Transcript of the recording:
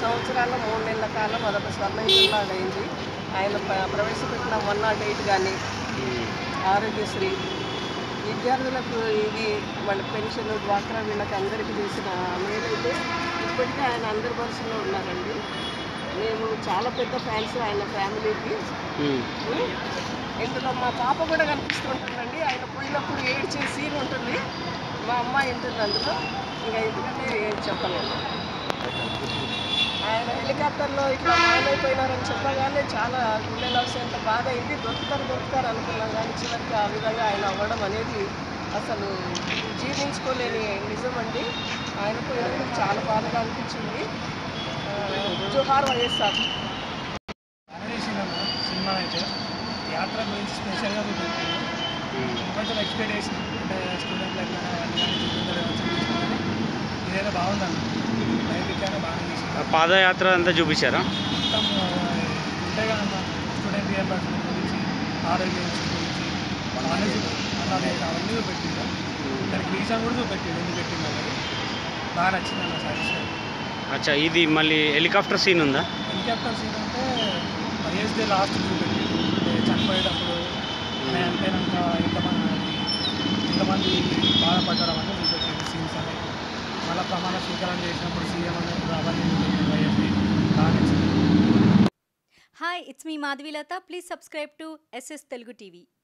సంవత్సరాల మూడు నెలల కాలం అదొక స్వర్ణయుగంలాగా అయింది ఆయన ప్ర- ప్రవేశపెట్టిన వన్ నాట్ ఎయిట్ కానీ ఆరోగ్యశ్రీ విద్యార్థులకు ఇది వాళ్ళ పెన్షన్ డ్వాక్రా వీళ్ళకి అందరికీ చేసిన మేలైతే ఇప్పటికీ ఆయన అందరి మనసులో ఉన్నారండి మేము చాలా పెద్ద ఫ్యాన్స్ ఆయన ఫ్యామిలీకి ఇందులో మా పాప కూడా కనిపిస్తుంటుందండి ఆయన పోయినప్పుడు ఏడ్చే సీన్ ఉంటుంది మా అమ్మాయి ఉంటుంది అందులో ఇంకా ఎందుకంటే ఏం చెప్పలేము ఆయన హెలికాప్టర్లో ఇట్లా మాయమైపోయినారని చెప్పగానే చాలా గుండెలో ఎంత బాధ అయింది దొరుకుతారు దొరుకుతారు అనుకున్నాం కానీ చివరికి ఆ విధంగా ఆయన అవ్వడం అనేది అసలు జీర్ణించుకోలేని నిజం అండి ఆయన పోయినందుకు చాలా బాధగా అనిపించింది ఆ, జోహార్ వైఎస్ఆర్ అనేసినాము సినిమా అయితే యాత్ర గురించి స్పెషల్గా చూపించాను కొంచెం ఎక్స్పెక్ట్ చేసిన అంటే స్టూడెంట్లు ఎట్లా అవన్నీ కానీ చూపించారు చూపించాను కానీ ఇదైతే బాగుందన్న బయోపిక్ బాగా చేసింది పాదయాత్ర అంతా చూపించారా మొత్తం ఉంటాయి కదన్న స్టూడెంట్ రియంబర్స్మెంట్ గురించి ఆరోగ్య ఇన్స్టిట్యూట్ గురించి కాలేజ్ అలాగే అవన్నీ చూపెట్టిండు దానికి రీజన్ కూడా చూపెట్టిండు ఎందుకు పెట్టిండు అనేది బాగా నచ్చింది అన్న సాటిస్ఫై అచ్చా ఇది మళ్ళీ హెలికాప్టర్ సీన్ ఉందా హెలికాప్టర్ సీన్ అంటే వైఎస్ డే లాస్ట్ చూపెట్టి అంటే చనిపోయేటప్పుడు ఆయన చనిపోయినాక ఎంతమంది ఎంతమంది బాధపడ్డారు అని చూపెట్టింది సీన్స్ అని మళ్ళీ ప్రమాణ స్వీకారం చేసినప్పుడు సీఎం అనేది అవన్నీ చూపెట్టింది వైఎస్ డే బాగా నచ్చింది Hi, it's me Madhvilata. Please subscribe to SS Telugu TV.